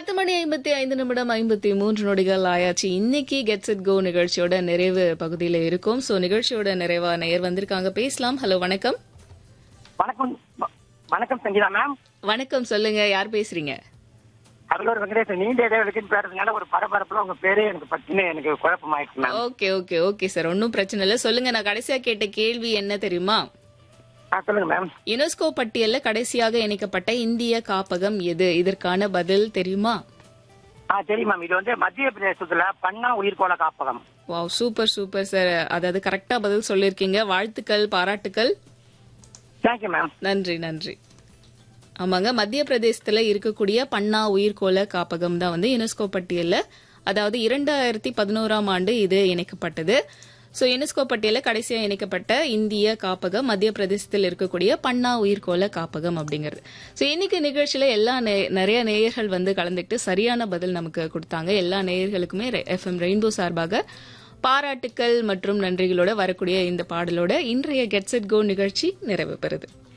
பத்து மணி ஐம்பத்தி ஐந்து நிமிடம் ஐம்பத்தி மூன்று நொடிகள் ஆயாச்சு இன்னைக்கு கெட்ஸ் இட் கோ நிகழ்ச்சியோட நிறைவு பகுதியில இருக்கும் சோ நிகழ்ச்சியோட நிறைவா நேர் வந்திருக்காங்க பேசலாம் ஹலோ வணக்கம் வணக்கம் வ- வணக்கம் சங்கீதா மேம் வணக்கம் சொல்லுங்க யார் பேசுறீங்க அருளூர் வெங்கடேசன் நீண்ட இடைவெளிக்குன்னு பேசுறதுனால ஒரு பரபரப்புல உங்க பேரே எனக்கு பத்தின எனக்கு குழப்பமாயிடுச்சு ma'am okay okay okay sir ஒன்றும் பிரச்சனை இல்லை சொல்லுங்க நான் கடைசியா கேட்ட கேள்வி என்ன தெரியுமா ஆ சொல்லுங்க மேம் யுனெஸ்கோ பட்டியல்ல கடைசியாக இணைக்கப்பட்ட இந்திய காப்பகம் எது இதற்கான பதில் தெரியுமா ஆ தெரியும் மேம் இது வந்து மத்திய பிரதேசத்துல பண்ணா உயிர்கோள காப்பகம் வாவ் சூப்பர் சூப்பர் சார் அதாவது கரெக்டா பதில் சொல்லியிருக்கீங்க வாழ்த்துக்கள் பாராட்டுக்கள் தேங்க்யூ மேம் நன்றி நன்றி ஆமாங்க மத்திய பிரதேசத்துல இருக்கக்கூடிய பன்னா உயிர்கோள காப்பகம் தான் வந்து யுனெஸ்கோ பட்டியல்ல அதாவது இரண்டாயிரத்தி பதினோராம் ஆண்டு இது இணைக்கப்பட்டது சோ யுனெஸ்கோ பட்டியல கடைசியா இணைக்கப்பட்ட இந்திய காப்பகம் மத்திய பிரதேசத்தில் இருக்கக்கூடிய பன்னா உயிர்கோள காப்பகம் அப்படிங்கிறது சோ இன்னைக்கு நிகழ்ச்சியில எல்லா நே- நிறைய நேயர்கள் வந்து கலந்துக்கிட்டு சரியான பதில் நமக்கு கொடுத்தாங்க எல்லா நேயர்களுக்குமே எஃப்எம் ரெயின்போ சார்பாக பாராட்டுக்கள் மற்றும் நன்றிகளோட வரக்கூடிய இந்த பாடலோட இன்றைய கெட்ஸ் இட் கோ நிகழ்ச்சி நிறைவு பெறுது